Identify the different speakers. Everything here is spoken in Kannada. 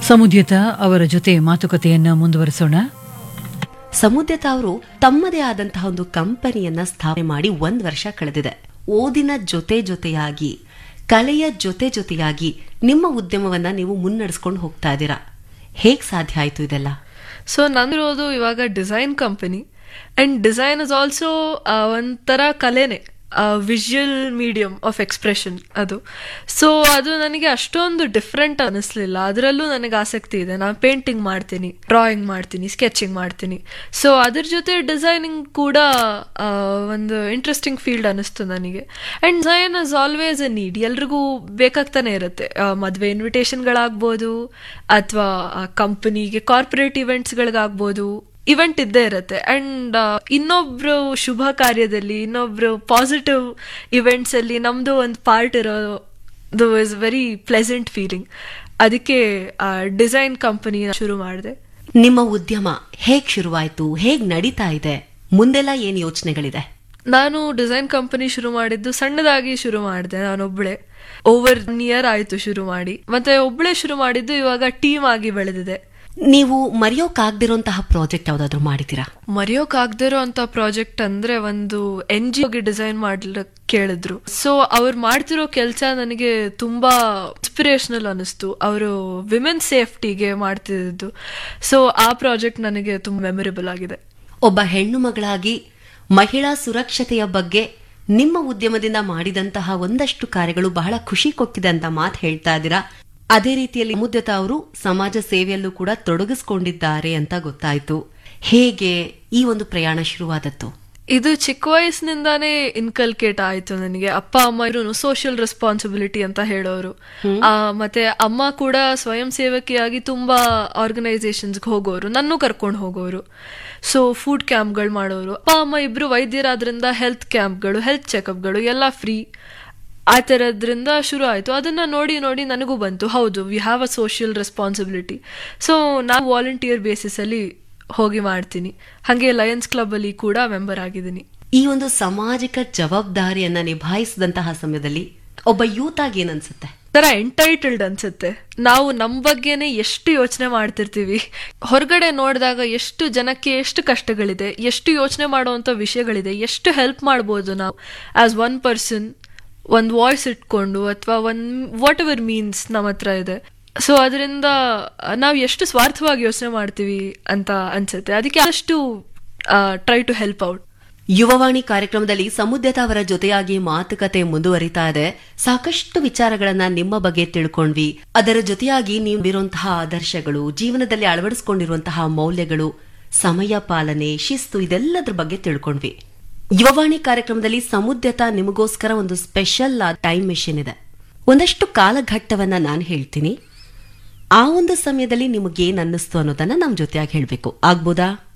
Speaker 1: ಸಮುದ್ಯತ ಅವರ ಜೊತೆ ಮಾತುಕತೆಯನ್ನ ಮುಂದುವರಿಸೋಣ
Speaker 2: ಸಮುದ್ಯತ ಅವರು ತಮ್ಮದೇ ಆದಂತಹ ಒಂದು ಕಂಪನಿಯನ್ನ ಸ್ಥಾಪನೆ ಮಾಡಿ ಒಂದ್ ವರ್ಷ ಕಳೆದಿದೆ ಓದಿನ ಜೊತೆ ಜೊತೆಯಾಗಿ ಕಲೆಯ ಜೊತೆ ಜೊತೆಯಾಗಿ ನಿಮ್ಮ ಉದ್ಯಮವನ್ನ ನೀವು ಮುನ್ನಡೆಸ್ಕೊಂಡು ಹೋಗ್ತಾ ಇದ್ದೀರಾ ಹೇಗ್ ಸಾಧ್ಯ ಆಯ್ತು ಇದೆಲ್ಲ
Speaker 3: ಸೊ ನಂದಿರೋದು ಇವಾಗ design company and design is also ಒಂಥರ ಕಲೆನೇ ವಿಜುವಲ್ ಮೀಡಿಯಂ ಆಫ್ ಎಕ್ಸ್ಪ್ರೆಷನ್ ಅದು ಸೊ ಅದು ನನಗೆ ಅಷ್ಟೊಂದು ಡಿಫ್ರೆಂಟ್ ಅನಿಸ್ಲಿಲ್ಲ ಅದರಲ್ಲೂ ನನಗೆ ಆಸಕ್ತಿ ಇದೆ ನಾನು ಪೇಂಟಿಂಗ್ ಮಾಡ್ತೀನಿ ಡ್ರಾಯಿಂಗ್ ಮಾಡ್ತೀನಿ ಸ್ಕೆಚಿಂಗ್ ಮಾಡ್ತೀನಿ ಸೊ ಅದ್ರ ಜೊತೆ ಡಿಸೈನಿಂಗ್ ಕೂಡ ಆ, ಒಂದು ಇಂಟ್ರೆಸ್ಟಿಂಗ್ ಫೀಲ್ಡ್ ಅನಿಸ್ತು ನನಗೆ and design is always a need ಎಲ್ರಿಗೂ ಬೇಕಾಗ್ತಾನೆ ಇರುತ್ತೆ ಆ, ಮದ್ವೆ ಇನ್ವಿಟೇಷನ್ಗಳಾಗ್ಬೋದು ಅಥವಾ ಕಂಪನಿಗೆ ಕಾರ್ಪೊರೇಟ್ ಇವೆಂಟ್ಸ್ಗಳಿಗಾಗ್ಬೋದು ಇವೆಂಟ್ ಇದ್ದೇ ಇರುತ್ತೆ ಅಂಡ್ ಇನ್ನೊಬ್ರು ಶುಭ ಕಾರ್ಯದಲ್ಲಿ ಇನ್ನೊಬ್ರು ಪಾಸಿಟಿವ್ ಇವೆಂಟ್ಸ್ ಅಲ್ಲಿ ನಮ್ದು ಒಂದು ಪಾರ್ಟ್ ಇರೋದು ಇಸ್ ವೆರಿ ಪ್ಲೆಸೆಂಟ್ ಫೀಲಿಂಗ್ ಅದಕ್ಕೆ ಡಿಸೈನ್ ಕಂಪನಿ ಶುರು ಮಾಡಿದೆ
Speaker 2: ನಿಮ್ಮ ಉದ್ಯಮ ಹೇಗ್ ಶುರುವಾಯ್ತು ಹೇಗ್ ನಡೀತಾ ಇದೆ ಮುಂದೆಲ್ಲ ಏನ್ ಯೋಚನೆಗಳಿದೆ
Speaker 3: ನಾನು ಡಿಸೈನ್ ಕಂಪನಿ ಶುರು ಮಾಡಿದ್ದು ಸಣ್ಣದಾಗಿ ಶುರು ಮಾಡಿದೆ ನಾನೊಬ್ಳೆ ಓವರ್ ನಿಯರ್ ಆಯ್ತು ಶುರು ಮಾಡಿ ಮತ್ತೆ ಒಬ್ಳೆ ಶುರು ಮಾಡಿದ್ದು ಇವಾಗ ಟೀಮ್ ಆಗಿ ಬೆಳೆದಿದೆ
Speaker 2: ನೀವು ಮರೆಯೋಕಾಗ್ದಿರೋಂತಹ ಪ್ರಾಜೆಕ್ಟ್ ಯಾವ್ದಾದ್ರು ಮಾಡಿದ್ದೀರಾ
Speaker 3: ಮರೆಯೋಕಾಗ್ದಿರೋ ಅಂತ ಪ್ರಾಜೆಕ್ಟ್ ಅಂದ್ರೆ ಒಂದು ಎನ್ ಜಿ ಡಿಸೈನ್ ಮಾಡ್ಲಿಕ್ಕೆ ಕೇಳಿದ್ರು ಸೊ ಅವ್ರು ಮಾಡ್ತಿರೋ ಕೆಲಸ ನನಗೆ ತುಂಬಾ ಇನ್ಸ್ಪಿರೇಷನಲ್ ಅನಿಸ್ತು ಅವರು ವಿಮೆನ್ ಸೇಫ್ಟಿಗೆ ಮಾಡ್ತಿದ್ದು ಸೊ ಆ ಪ್ರಾಜೆಕ್ಟ್ ನನಗೆ ತುಂಬಾ ಮೆಮೊರೇಬಲ್ ಆಗಿದೆ
Speaker 2: ಒಬ್ಬ ಹೆಣ್ಣು ಮಗಳಾಗಿ ಮಹಿಳಾ ಸುರಕ್ಷತೆಯ ಬಗ್ಗೆ ನಿಮ್ಮ ಉದ್ಯಮದಿಂದ ಮಾಡಿದಂತಹ ಒಂದಷ್ಟು ಕಾರ್ಯಗಳು ಬಹಳ ಖುಷಿ ಕೊಟ್ಟಿದೆ ಅಂತ ಮಾತು ಹೇಳ್ತಾ ಇದ್ದೀರಾ ಅದೇ ರೀತಿಯಲ್ಲಿ ಮುದ್ದತ ಅವರು ಸಮಾಜ ಸೇವೆಯಲ್ಲೂ ಕೂಡ ತೊಡಗಿಸ್ಕೊಂಡಿದ್ದಾರೆ ಅಂತ ಗೊತ್ತಾಯ್ತು ಹೇಗೆ ಈ ಒಂದು ಪ್ರಯಾಣ ಶುರುವಾದದ್ದು
Speaker 3: ಇದು ಚಿಕ್ಕ ವಯಸ್ಸಿನಿಂದಾನೇ ಇನ್ಕಲ್ಕೇಟ್ ಆಯ್ತು ನನಗೆ ಅಪ್ಪ ಅಮ್ಮ ಇರು ಸೋಷಿಯಲ್ ರೆಸ್ಪಾನ್ಸಿಬಿಲಿಟಿ ಅಂತ ಹೇಳೋರು ಆ, ಮತ್ತೆ ಅಮ್ಮ ಕೂಡ ಸ್ವಯಂ ಸೇವಕಿಯಾಗಿ ತುಂಬಾ ಆರ್ಗನೈಸೇಷನ್ಸ್ಗೆ ಹೋಗೋರು ನನ್ನೂ ಕರ್ಕೊಂಡು ಹೋಗೋರು ಸೊ ಫುಡ್ ಕ್ಯಾಂಪ್ಗಳು ಮಾಡೋರು ಅಪ್ಪ ಅಮ್ಮ ಇಬ್ರು ವೈದ್ಯರಾದ್ರಿಂದ ಹೆಲ್ತ್ ಕ್ಯಾಂಪ್ಗಳು ಹೆಲ್ತ್ ಚೆಕಪ್ಗಳು ಎಲ್ಲ ಫ್ರೀ ಆ ಥರದ್ರಿಂದ ಶುರು ಆಯಿತು ಅದನ್ನ ನೋಡಿ ನೋಡಿ ನನಗೂ ಬಂತು ಹೌದು we have uh social responsibility so ನಾನು ವಾಲಂಟಿಯರ್ ಬೇಸಿಸಲ್ಲಿ ಹೋಗಿ ಮಾಡ್ತೀನಿ ಹಾಗೆ ಲಯನ್ಸ್ ಕ್ಲಬ್ ಅಲ್ಲಿ ಕೂಡ ಮೆಂಬರ್ ಆಗಿದ್ದೀನಿ
Speaker 2: ಈ ಒಂದು ಸಾಮಾಜಿಕ ಜವಾಬ್ದಾರಿಯನ್ನ ನಿಭಾಯಿಸಿದಂತಹ ಸಮಯದಲ್ಲಿ ಒಬ್ಬ ಯೂತ್ ಆಗಿ ಏನನ್ಸುತ್ತೆ
Speaker 3: ತರ ಎಂಟೈಟಲ್ಡ್ ಅನ್ಸುತ್ತೆ ನಾವು ನಮ್ ಬಗ್ಗೆನೆ ಎಷ್ಟು ಯೋಚನೆ ಮಾಡ್ತಿರ್ತೀವಿ ಹೊರಗಡೆ ನೋಡಿದಾಗ ಎಷ್ಟು ಜನಕ್ಕೆ ಎಷ್ಟು ಕಷ್ಟಗಳಿದೆ ಎಷ್ಟು ಯೋಚನೆ ಮಾಡುವಂತ ವಿಷಯಗಳಿದೆ ಎಷ್ಟು ಹೆಲ್ಪ್ ಮಾಡ್ಬೋದು ನಾವು ಆಸ್ ಒನ್ ಪರ್ಸನ್ ಒಂದ್ ವಾಯ್ಸ್ ಇಟ್ಕೊಂಡು ಅಥವಾ ಒಂದ್ ವಾಟ್ ಎವರ್ ಮೀನ್ಸ್ ನಮ್ಮ ಹತ್ರ ಇದೆ ಸೊ ಅದರಿಂದ ನಾವು ಎಷ್ಟು ಸ್ವಾರ್ಥವಾಗಿ ಯೋಚನೆ ಮಾಡ್ತೀವಿ ಅಂತ ಅನ್ಸುತ್ತೆ ಅದಕ್ಕೆ ಅಷ್ಟು try to help out
Speaker 2: Yuvavani ಕಾರ್ಯಕ್ರಮದಲ್ಲಿ ಸಮುದ್ಯತ ಅವರ ಜೊತೆಯಾಗಿ ಮಾತುಕತೆ ಮುಂದುವರಿತಾ ಇದೆ ಸಾಕಷ್ಟು ವಿಚಾರಗಳನ್ನ ನಿಮ್ಮ ಬಗ್ಗೆ ತಿಳ್ಕೊಂಡ್ವಿ ಅದರ ಜೊತೆಯಾಗಿ ನೀವು ಇರುವಂತಹ ಆದರ್ಶಗಳು ಜೀವನದಲ್ಲಿ ಅಳವಡಿಸಿಕೊಂಡಿರುವಂತಹ ಮೌಲ್ಯಗಳು ಸಮಯ ಪಾಲನೆ ಶಿಸ್ತು ಇದೆಲ್ಲದ್ರ ಬಗ್ಗೆ ತಿಳ್ಕೊಂಡ್ವಿ ಯುವವಾಣಿ ಕಾರ್ಯಕ್ರಮದಲ್ಲಿ ಸಮುದ್ಯತ ನಿಮಗೋಸ್ಕರ ಒಂದು ಸ್ಪೆಷಲ್ ಟೈಮ್ ಮೆಷಿನ್ ಇದೆ ಒಂದಷ್ಟು ಕಾಲಘಟ್ಟವನ್ನ ನಾನು ಹೇಳ್ತೀನಿ ಆ ಒಂದು ಸಮಯದಲ್ಲಿ ನಿಮಗೇನ್ ಅನ್ನಿಸ್ತು ಅನ್ನೋದನ್ನ ನಮ್ ಜೊತೆಯಾಗಿ ಹೇಳ್ಬೇಕು ಆಗ್ಬೋದಾ